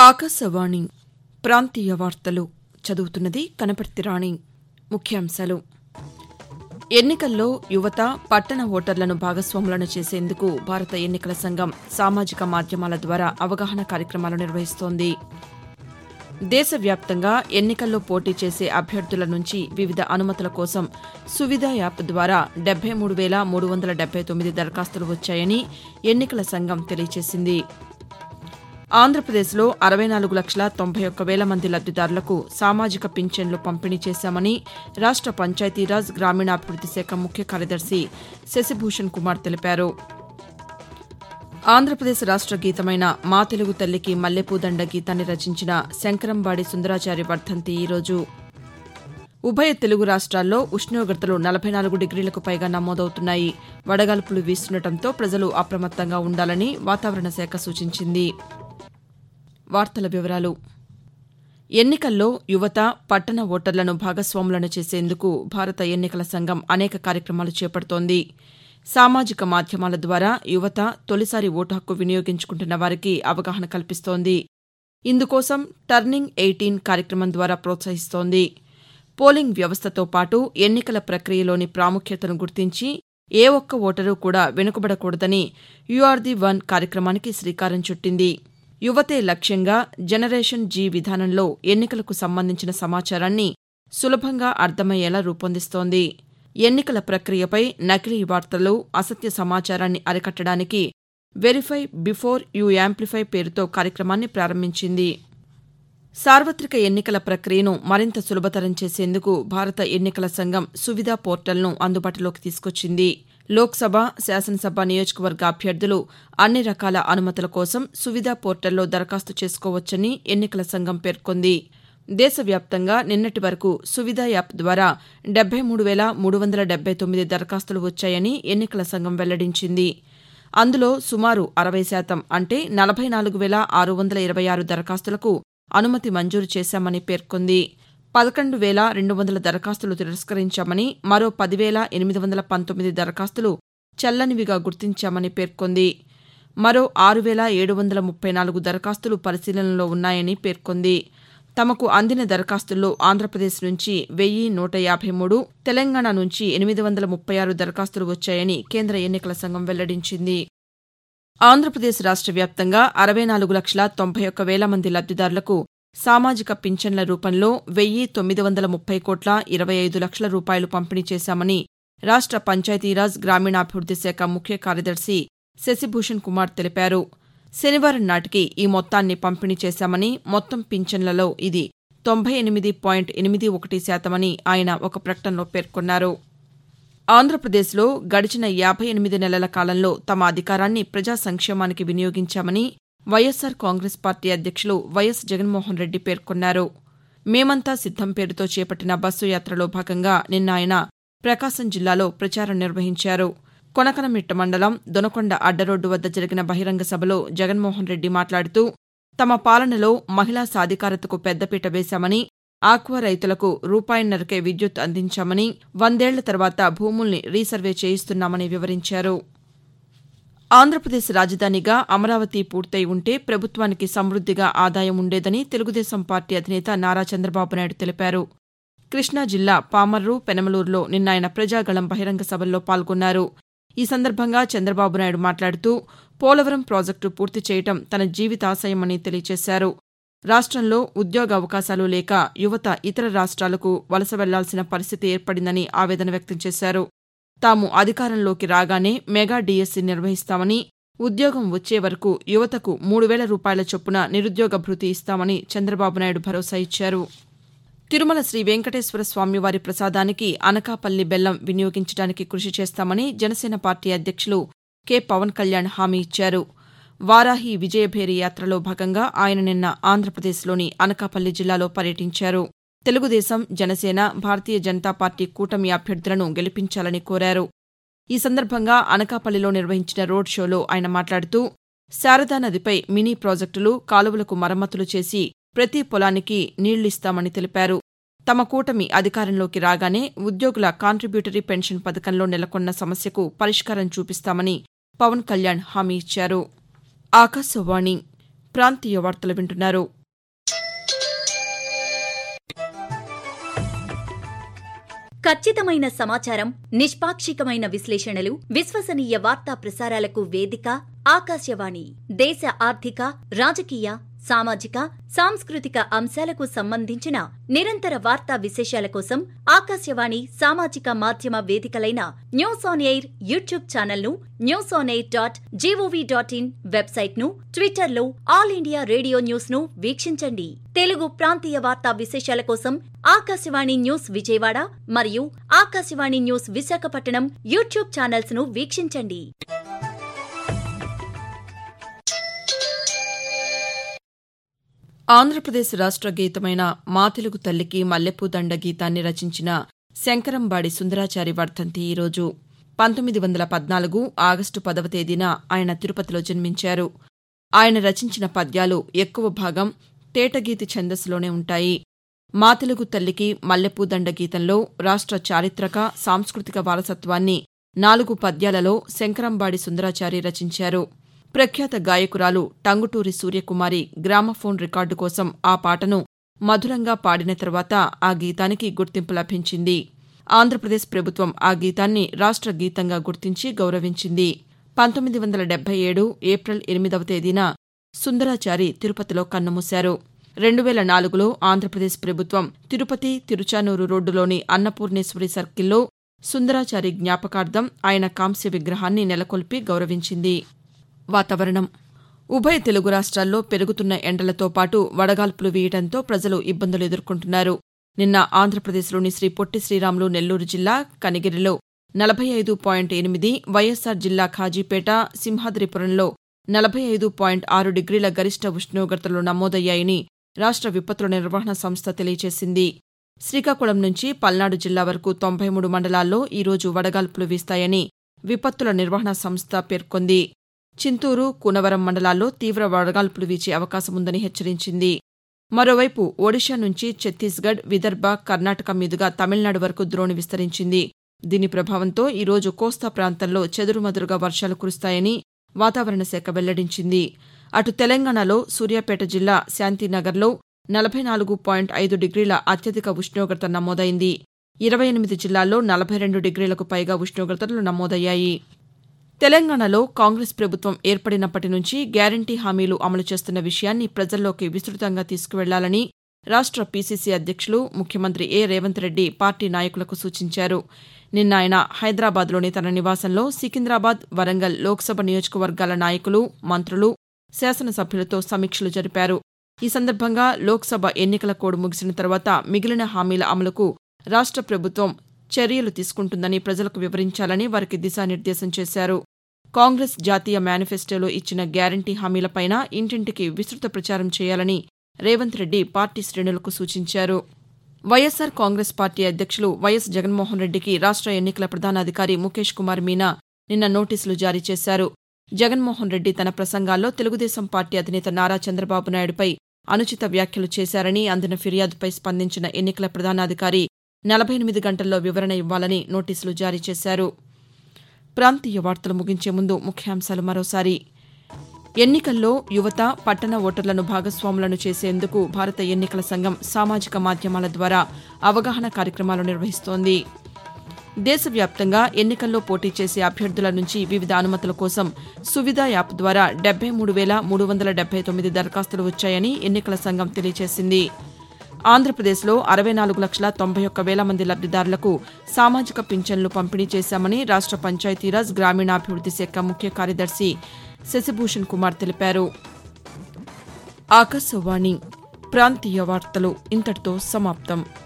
ఆకాశవాణి ప్రాంతీయ వార్తలు చదువుతున్నది కనపర్తి రాణి ముఖ్యాంశాలు ఎన్నికల్లో యువత పట్టణ ఓటర్లను భాగస్వాములను చేసేందుకు భారత ఎన్నికల సంఘం సామాజిక మాధ్యమాల ద్వారా అవగాహన కార్యక్రమాలు నిర్వహిస్తోంది దేశవ్యాప్తంగా ఎన్నికల్లో పోటీ చేసే అభ్యర్థుల నుంచి వివిధ అనుమతుల కోసం సువిధ యాప్ ద్వారా డెబ్బై మూడు వేల మూడు వందల డెబ్బై తొమ్మిది దరఖాస్తులు వచ్చాయని ఎన్నికల సంఘం తెలియజేసింది ఆంధ్రప్రదేశ్లో అరవై నాలుగు లక్షల తొంభై ఒక్క వేల మంది లబ్దిదారులకు సామాజిక పింఛన్లు పంపిణీ చేశామని రాష్ట పంచాయతీరాజ్ గ్రామీణాభివృద్ది శాఖ ముఖ్య కార్యదర్శి శశిభూషణ్ కుమార్ తెలిపారు ఆంధ్రప్రదేశ్ రాష్ట గీతమైన మా తెలుగు తల్లికి మల్లెపూదండ గీతాన్ని రచించిన శంకరంబాడి సుందరాచారి వర్ధంతి ఈరోజు ఉభయ తెలుగు రాష్ట్రాల్లో ఉష్ణోగ్రతలు నలభై నాలుగు డిగ్రీలకు పైగా నమోదవుతున్నాయి వడగాల్పులు వీస్తుండటంతో ప్రజలు అప్రమత్తంగా ఉండాలని వాతావరణ శాఖ సూచించింది వార్తల వివరాలు ఎన్నికల్లో యువత పట్టణ ఓటర్లను భాగస్వాములను చేసేందుకు భారత ఎన్నికల సంఘం అనేక కార్యక్రమాలు చేపడుతోంది సామాజిక మాధ్యమాల ద్వారా యువత తొలిసారి ఓటు హక్కు వినియోగించుకుంటున్న వారికి అవగాహన కల్పిస్తోంది ఇందుకోసం టర్నింగ్ ఎయిటీన్ కార్యక్రమం ద్వారా ప్రోత్సహిస్తోంది పోలింగ్ వ్యవస్థతో పాటు ఎన్నికల ప్రక్రియలోని ప్రాముఖ్యతను గుర్తించి ఏ ఒక్క ఓటరు కూడా వెనుకబడకూడదని యూఆర్ ది వన్ కార్యక్రమానికి శ్రీకారం చుట్టింది యువతే లక్ష్యంగా జనరేషన్ జీ విధానంలో ఎన్నికలకు సంబంధించిన సమాచారాన్ని సులభంగా అర్థమయ్యేలా రూపొందిస్తోంది ఎన్నికల ప్రక్రియపై నకిలీ వార్తలు అసత్య సమాచారాన్ని అరికట్టడానికి వెరిఫై బిఫోర్ యూ యాంప్లిఫై పేరుతో కార్యక్రమాన్ని ప్రారంభించింది సార్వతిక ఎన్నికల ప్రక్రియను మరింత సులభతరం చేసేందుకు భారత ఎన్నికల సంఘం సువిధ పోర్టల్ను అందుబాటులోకి తీసుకొచ్చింది లోక్సభ శాసనసభ నియోజకవర్గ అభ్యర్థులు అన్ని రకాల అనుమతుల కోసం సువిధ పోర్టల్లో దరఖాస్తు చేసుకోవచ్చని ఎన్నికల సంఘం పేర్కొంది దేశవ్యాప్తంగా నిన్నటి వరకు సువిధ యాప్ ద్వారా డెబ్బై మూడు వేల మూడు వందల డెబ్బై తొమ్మిది దరఖాస్తులు వచ్చాయని ఎన్నికల సంఘం వెల్లడించింది అందులో సుమారు అరవై శాతం అంటే నలభై నాలుగు వేల ఆరు వందల ఇరవై ఆరు దరఖాస్తులకు అనుమతి మంజూరు చేశామని పేర్కొంది పదకొండు వేల రెండు వందల దరఖాస్తులు తిరస్కరించామని మరో పదివేల ఎనిమిది వందల పంతొమ్మిది దరఖాస్తులు చెల్లనివిగా గుర్తించామని పేర్కొంది మరో ఆరు వేల ఏడు వందల ముప్పై నాలుగు దరఖాస్తులు పరిశీలనలో ఉన్నాయని పేర్కొంది తమకు అందిన దరఖాస్తుల్లో ఆంధ్రప్రదేశ్ నుంచి వెయ్యి నూట యాభై మూడు తెలంగాణ నుంచి ఎనిమిది వందల ముప్పై ఆరు దరఖాస్తులు వచ్చాయని కేంద్ర ఎన్నికల సంఘం వెల్లడించింది ఆంధ్రప్రదేశ్ రాష్ట్ర వ్యాప్తంగా అరవై నాలుగు లక్షల తొంభై ఒక్క వేల మంది లబ్దిదారులకు సామాజిక పింఛన్ల రూపంలో వెయ్యి తొమ్మిది వందల ముప్పై కోట్ల ఇరవై ఐదు లక్షల రూపాయలు పంపిణీ చేశామని రాష్ట్ర పంచాయతీరాజ్ గ్రామీణాభివృద్ది శాఖ ముఖ్య కార్యదర్శి శశిభూషణ్ కుమార్ తెలిపారు శనివారం నాటికి ఈ మొత్తాన్ని పంపిణీ చేశామని మొత్తం పింఛన్లలో ఇది తొంభై ఎనిమిది పాయింట్ ఎనిమిది ఒకటి శాతమని ఆయన ఒక ప్రకటనలో పేర్కొన్నారు ఆంధ్రప్రదేశ్లో గడిచిన యాభై ఎనిమిది నెలల కాలంలో తమ అధికారాన్ని ప్రజా సంక్షేమానికి వినియోగించామని వైఎస్సార్ కాంగ్రెస్ పార్టీ అధ్యక్షులు వైఎస్ జగన్మోహన్ రెడ్డి పేర్కొన్నారు మేమంతా సిద్దం పేరుతో చేపట్టిన బస్సు యాత్రలో భాగంగా నిన్న ఆయన ప్రకాశం జిల్లాలో ప్రచారం నిర్వహించారు కొనకనమిట్ట మండలం దొనకొండ అడ్డరోడ్డు వద్ద జరిగిన బహిరంగ సభలో జగన్మోహన్ రెడ్డి మాట్లాడుతూ తమ పాలనలో మహిళా సాధికారతకు పెద్దపీట వేశామని ఆక్వా రైతులకు రూపాయిన్నరకే విద్యుత్ అందించామని వందేళ్ల తర్వాత భూముల్ని రీసర్వే చేయిస్తున్నామని వివరించారు ఆంధ్రప్రదేశ్ రాజధానిగా అమరావతి పూర్తయి ఉంటే ప్రభుత్వానికి సమృద్దిగా ఆదాయం ఉండేదని తెలుగుదేశం పార్టీ అధినేత నారా చంద్రబాబు నాయుడు తెలిపారు కృష్ణా జిల్లా పామర్రు పెనమలూరులో నిన్న ఆయన ప్రజాగళం బహిరంగ సభల్లో పాల్గొన్నారు ఈ సందర్భంగా చంద్రబాబు నాయుడు మాట్లాడుతూ పోలవరం ప్రాజెక్టు పూర్తి చేయటం తన జీవితాశయమని తెలియజేశారు రాష్ట్రంలో ఉద్యోగ అవకాశాలు లేక యువత ఇతర రాష్ట్రాలకు వలస వెళ్లాల్సిన పరిస్థితి ఏర్పడిందని ఆవేదన వ్యక్తం చేశారు తాము అధికారంలోకి రాగానే మెగా డీఎస్సీ నిర్వహిస్తామని ఉద్యోగం వచ్చే వరకు యువతకు మూడు వేల రూపాయల చొప్పున నిరుద్యోగ భృతి ఇస్తామని చంద్రబాబు నాయుడు భరోసా ఇచ్చారు తిరుమల శ్రీ వెంకటేశ్వర స్వామివారి ప్రసాదానికి అనకాపల్లి బెల్లం వినియోగించడానికి కృషి చేస్తామని జనసేన పార్టీ అధ్యక్షులు కె పవన్ కళ్యాణ్ హామీ ఇచ్చారు వారాహి విజయభేరి యాత్రలో భాగంగా ఆయన నిన్న ఆంధ్రప్రదేశ్లోని అనకాపల్లి జిల్లాలో పర్యటించారు తెలుగుదేశం జనసేన భారతీయ జనతా పార్టీ కూటమి అభ్యర్థులను గెలిపించాలని కోరారు ఈ సందర్భంగా అనకాపల్లిలో నిర్వహించిన రోడ్ షోలో ఆయన మాట్లాడుతూ శారదా నదిపై మినీ ప్రాజెక్టులు కాలువలకు మరమ్మతులు చేసి ప్రతి పొలానికి నీళ్లిస్తామని తెలిపారు తమ కూటమి అధికారంలోకి రాగానే ఉద్యోగుల కాంట్రిబ్యూటరీ పెన్షన్ పథకంలో నెలకొన్న సమస్యకు పరిష్కారం చూపిస్తామని పవన్ కళ్యాణ్ హామీ ఇచ్చారు ఆకాశవాణి ప్రాంతీయ వార్తలు వింటున్నారు ఖచ్చితమైన సమాచారం నిష్పాక్షికమైన విశ్లేషణలు విశ్వసనీయ వార్తా ప్రసారాలకు వేదిక ఆకాశవాణి దేశ ఆర్థిక రాజకీయ సామాజిక సాంస్కృతిక అంశాలకు సంబంధించిన నిరంతర వార్తా విశేషాల కోసం ఆకాశవాణి సామాజిక మాధ్యమ వేదికలైన news on air YouTube channel ను news on air dot G O V dot in website ను ట్విట్టర్ లో ఆల్ ఇండియా రేడియో న్యూస్ ను వీక్షించండి తెలుగు ప్రాంతీయ వార్తా విశేషాల కోసం ఆకాశవాణి న్యూస్ విజయవాడ మరియు Akashvani news Visakhapatnam YouTube channels ను వీక్షించండి ఆంధ్రప్రదేశ్ రాష్ట్ర గీతమైన మా తెలుగు తల్లికి మల్లెపూ దండ గీతాన్ని రచించిన శంకరంబాడి సుందరాచారి వర్ధంతి ఈరోజు పంతొమ్మిది వందల పద్నాలుగు ఆగస్టు పదవ తేదీన ఆయన తిరుపతిలో జన్మించారు ఆయన రచించిన పద్యాలు ఎక్కువ భాగం తేటగీతి ఛందస్సులోనే ఉంటాయి మా తెలుగు తల్లికి మల్లెపూ దండ గీతంలో రాష్ట్ర చారిత్రక సాంస్కృతిక వారసత్వాన్ని నాలుగు పద్యాలలో శంకరంబాడి సుందరాచారి రచించారు ప్రఖ్యాత గాయకురాలు టంగుటూరి సూర్యకుమారి గ్రామఫోన్ రికార్డు కోసం ఆ పాటను మధురంగా పాడిన తర్వాత ఆ గీతానికి గుర్తింపు లభించింది ఆంధ్రప్రదేశ్ ప్రభుత్వం ఆ గీతాన్ని రాష్ట్ర గీతంగా గుర్తించి గౌరవించింది పంతొమ్మిది వందల డెబ్బై ఏడు ఏప్రిల్ ఎనిమిదవ తేదీన సుందరాచారి తిరుపతిలో కన్నుమూశారు రెండు వేల నాలుగులో ఆంధ్రప్రదేశ్ ప్రభుత్వం తిరుపతి తిరుచానూరు రోడ్డులోని అన్నపూర్ణేశ్వరి సర్కిల్లో సుందరాచారి జ్ఞాపకార్థం ఆయన కాంస్య విగ్రహాన్ని నెలకొల్పి గౌరవించింది వాతావరణం ఉభయ తెలుగు రాష్ట్రాల్లో పెరుగుతున్న ఎండలతో పాటు వడగాల్పులు వీయడంతో ప్రజలు ఇబ్బందులు ఎదుర్కొంటున్నారు నిన్న ఆంధ్రప్రదేశ్లోని శ్రీ పొట్టి శ్రీరాములు నెల్లూరు జిల్లా కనిగిరిలో నలభై ఐదు పాయింట్ ఎనిమిది వైఎస్సార్ జిల్లా ఖాజీపేట సింహాద్రిపురంలో నలభై ఐదు పాయింట్ ఆరు డిగ్రీల గరిష్ట ఉష్ణోగ్రతలు నమోదయ్యాయని రాష్ట్ర విపత్తుల నిర్వహణ సంస్థ తెలియజేసింది శ్రీకాకుళం నుంచి పల్నాడు జిల్లా వరకు తొంభై మూడు మండలాల్లో ఈరోజు వడగాల్పులు వీస్తాయని విపత్తుల నిర్వహణ సంస్థ పేర్కొంది చింతూరు కూనవరం మండలాల్లో తీవ్ర వడగాల్పులు వీచే అవకాశముందని హెచ్చరించింది మరోవైపు ఒడిషా నుంచి ఛత్తీస్గఢ్ విదర్భ కర్ణాటక మీదుగా తమిళనాడు వరకు ద్రోణి విస్తరించింది దీని ప్రభావంతో ఈరోజు కోస్తా ప్రాంతంలో చెదురుమదురుగా వర్షాలు కురుస్తాయని వాతావరణ శాఖ వెల్లడించింది అటు తెలంగాణలో సూర్యాపేట జిల్లా శాంతినగర్లో నలభై నాలుగు పాయింట్ ఐదు డిగ్రీల అత్యధిక ఉష్ణోగ్రత నమోదైంది ఇరవై ఎనిమిది జిల్లాల్లో నలభై రెండు డిగ్రీలకు పైగా ఉష్ణోగ్రతలు నమోదయ్యాయి తెలంగాణలో కాంగ్రెస్ ప్రభుత్వం ఏర్పడినప్పటి నుంచి గ్యారంటీ హామీలు అమలు చేస్తున్న విషయాన్ని ప్రజల్లోకి విస్తృతంగా తీసుకువెళ్లాలని రాష్ట్ర పీసీసీ అధ్యక్షులు ముఖ్యమంత్రి ఏ రేవంత్ రెడ్డి పార్టీ నాయకులకు సూచించారు నిన్న ఆయన హైదరాబాద్లోని తన నివాసంలో సికింద్రాబాద్ వరంగల్ లోక్సభ నియోజకవర్గాల నాయకులు మంత్రులు శాసనసభ్యులతో సమీక్షలు జరిపారు ఈ సందర్భంగా లోక్సభ ఎన్నికల కోడ్ ముగిసిన తర్వాత మిగిలిన హామీల అమలుకు రాష్ట్ర ప్రభుత్వం చర్యలు తీసుకుంటుందని ప్రజలకు వివరించాలని వారికి దిశానిర్దేశం చేశారు కాంగ్రెస్ జాతీయ మేనిఫెస్టోలో ఇచ్చిన గ్యారంటీ హామీలపైన ఇంటింటికి విస్తృత ప్రచారం చేయాలని రేవంత్ రెడ్డి పార్టీ శ్రేణులకు సూచించారు వైఎస్సార్ కాంగ్రెస్ పార్టీ అధ్యక్షులు వైఎస్ జగన్మోహన్ రెడ్డికి రాష్ట్ర ఎన్నికల ప్రధానాధికారి ముఖేష్ కుమార్ మీనా నిన్న నోటీసులు జారీ చేశారు జగన్మోహన్ రెడ్డి తన ప్రసంగాల్లో తెలుగుదేశం పార్టీ అధినేత నారా చంద్రబాబు నాయుడుపై అనుచిత వ్యాఖ్యలు చేశారని అందిన ఫిర్యాదుపై స్పందించిన ఎన్నికల ప్రధానాధికారి నలభై ఎనిమిది గంటల్లో వివరణ ఇవ్వాలని నోటీసులు జారీ చేశారు ప్రాంతీయ వార్తలు ముగించే ముందు ముఖ్యాంశాలు మరోసారి ఎన్నికల్లో యువత పట్టణ ఓటర్లను భాగస్వాములను చేసేందుకు భారత ఎన్నికల సంఘం సామాజిక మాధ్యమాల ద్వారా అవగాహన కార్యక్రమాలు నిర్వహిస్తోంది దేశవ్యాప్తంగా ఎన్నికల్లో పోటీ చేసే అభ్యర్థుల నుంచి వివిధ అనుమతుల కోసం సువిధ యాప్ ద్వారా డెబ్బై మూడు వేల మూడు వందల డెబ్బై తొమ్మిది దరఖాస్తులు వచ్చాయని ఎన్నికల సంఘం తెలియజేసింది ఆంధ్రప్రదేశ్లో అరవై నాలుగు లక్షల తొంభై ఒక్క వేల మంది లబ్దిదారులకు సామాజిక పింఛన్లు పంపిణీ చేశామని రాష్ట్ర పంచాయతీరాజ్ గ్రామీణాభివృద్ది శాఖ ముఖ్య కార్యదర్శి శశిభూషణ్ కుమార్ తెలిపారు ఆకాశవాణి ప్రాంతీయ వార్తలు ఇంతటితో సమాప్తం